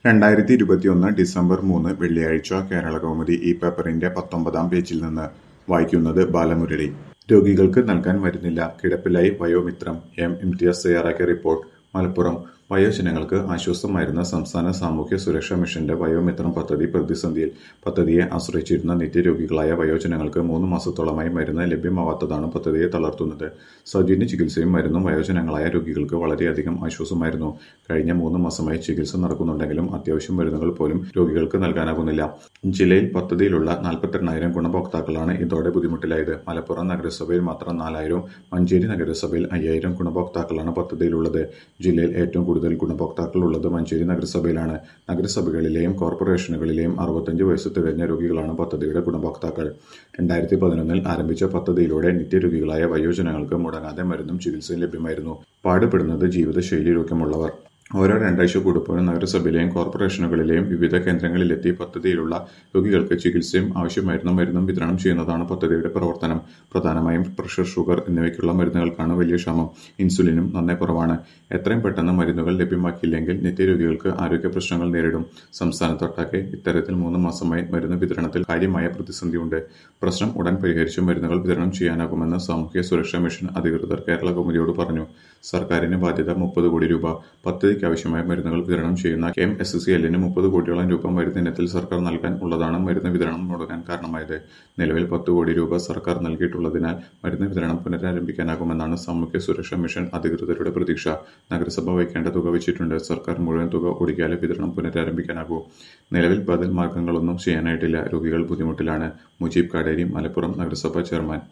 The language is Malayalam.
രണ്ടായിരത്തി ഇരുപത്തിയൊന്ന് ഡിസംബർ മൂന്ന് വെള്ളിയാഴ്ച കേരളകൗമുദി ഈ പേപ്പറിന്റെ പത്തൊമ്പതാം പേജിൽ നിന്ന് വായിക്കുന്നത് ബാലമുരളി രോഗികൾക്ക് നൽകാൻ മരുന്നില്ല കിടപ്പിലായി വയോമിത്രം എം ഇംതിയാസ് തയ്യാറാക്കിയ റിപ്പോർട്ട് മലപ്പുറം വയോജനങ്ങൾക്ക് ആശ്വാസമായിരുന്ന സംസ്ഥാന സാമൂഹ്യ സുരക്ഷാ മിഷന്റെ വയോമിത്രം പദ്ധതി പ്രതിസന്ധിയിൽ പദ്ധതിയെ ആശ്രയിച്ചിരുന്ന നിത്യരോഗികളായ വയോജനങ്ങൾക്ക് മൂന്ന് മാസത്തോളമായി മരുന്ന് ലഭ്യമാവാത്തതാണ് പദ്ധതിയെ തളർത്തുന്നത് സൗജന്യ ചികിത്സയും മരുന്നും വയോജനങ്ങളായ രോഗികൾക്ക് വളരെയധികം ആശ്വാസമായിരുന്നു കഴിഞ്ഞ മൂന്ന് മാസമായി ചികിത്സ നടക്കുന്നുണ്ടെങ്കിലും അത്യാവശ്യം മരുന്നുകൾ പോലും രോഗികൾക്ക് നൽകാനാകുന്നില്ല ജില്ലയിൽ പദ്ധതിയിലുള്ള നാൽപ്പത്തെണ്ണായിരം ഗുണഭോക്താക്കളാണ് ഇതോടെ ബുദ്ധിമുട്ടിലായത് മലപ്പുറം നഗരസഭയിൽ മാത്രം നാലായിരവും മഞ്ചേരി നഗരസഭയിൽ അയ്യായിരം ഗുണഭോക്താക്കളാണ് പദ്ധതിയിലുള്ളത് ജില്ലയിൽ ഏറ്റവും കൂടുതൽ ഗുണഭോക്താക്കൾ ഉള്ളത് മഞ്ചേരി നഗരസഭയിലാണ് നഗരസഭകളിലെയും കോർപ്പറേഷനുകളിലെയും അറുപത്തഞ്ച് വയസ്സ് തികഞ്ഞ രോഗികളാണ് പദ്ധതിയുടെ ഗുണഭോക്താക്കൾ രണ്ടായിരത്തി പതിനൊന്നിൽ ആരംഭിച്ച പദ്ധതിയിലൂടെ നിത്യരോഗികളായ വയോജനങ്ങൾക്ക് മുടങ്ങാതെ മരുന്നും ചികിത്സയും ലഭ്യമായിരുന്നു പാടുപെടുന്നത് ജീവിതശൈലി രോഗമുള്ളവർ ഓരോ രണ്ടാഴ്ച കൂടുമ്പോഴും നഗരസഭയിലെയും കോർപ്പറേഷനുകളിലെയും വിവിധ കേന്ദ്രങ്ങളിലെത്തി പദ്ധതിയിലുള്ള രോഗികൾക്ക് ചികിത്സയും ആവശ്യമായിരുന്ന മരുന്നും വിതരണം ചെയ്യുന്നതാണ് പദ്ധതിയുടെ പ്രവർത്തനം പ്രധാനമായും പ്രഷർ ഷുഗർ എന്നിവയ്ക്കുള്ള മരുന്നുകൾക്കാണ് വലിയ ക്ഷാമം ഇൻസുലിനും നന്നേ കുറവാണ് എത്രയും പെട്ടെന്ന് മരുന്നുകൾ ലഭ്യമാക്കിയില്ലെങ്കിൽ നിത്യരോഗികൾക്ക് ആരോഗ്യ പ്രശ്നങ്ങൾ നേരിടും സംസ്ഥാനത്തൊട്ടാകെ ഇത്തരത്തിൽ മൂന്ന് മാസമായി മരുന്ന് വിതരണത്തിൽ കാര്യമായ പ്രതിസന്ധിയുണ്ട് പ്രശ്നം ഉടൻ പരിഹരിച്ച് മരുന്നുകൾ വിതരണം ചെയ്യാനാകുമെന്ന് സാമൂഹ്യ സുരക്ഷാ മിഷൻ അധികൃതർ കേരള കൗമുദിയോട് പറഞ്ഞു സർക്കാരിന് ബാധ്യത മുപ്പത് കോടി രൂപ പദ്ധതിക്ക് ആവശ്യമായ മരുന്നുകൾ വിതരണം ചെയ്യുന്ന എം എസ് സി എല്ലിന് മുപ്പത് കോടിയോളം രൂപ മരുന്നിനത്തിൽ സർക്കാർ നൽകാൻ ഉള്ളതാണ് മരുന്ന് വിതരണം മുടങ്ങാൻ കാരണമായത് നിലവിൽ പത്ത് കോടി രൂപ സർക്കാർ നൽകിയിട്ടുള്ളതിനാൽ മരുന്ന് വിതരണം പുനരാരംഭിക്കാനാകുമെന്നാണ് സാമൂഹ്യ സുരക്ഷാ മിഷൻ അധികൃതരുടെ പ്രതീക്ഷ നഗരസഭ വയ്ക്കേണ്ട തുക വെച്ചിട്ടുണ്ട് സർക്കാർ മുഴുവൻ തുക ഒടുക്കിയാലേ വിതരണം പുനരാരംഭിക്കാനാകൂ നിലവിൽ ബദൽ മാർഗങ്ങളൊന്നും ചെയ്യാനായിട്ടില്ല രോഗികൾ ബുദ്ധിമുട്ടിലാണ് മുജീബ് കാടേരി മലപ്പുറം നഗരസഭ ചെയർമാൻ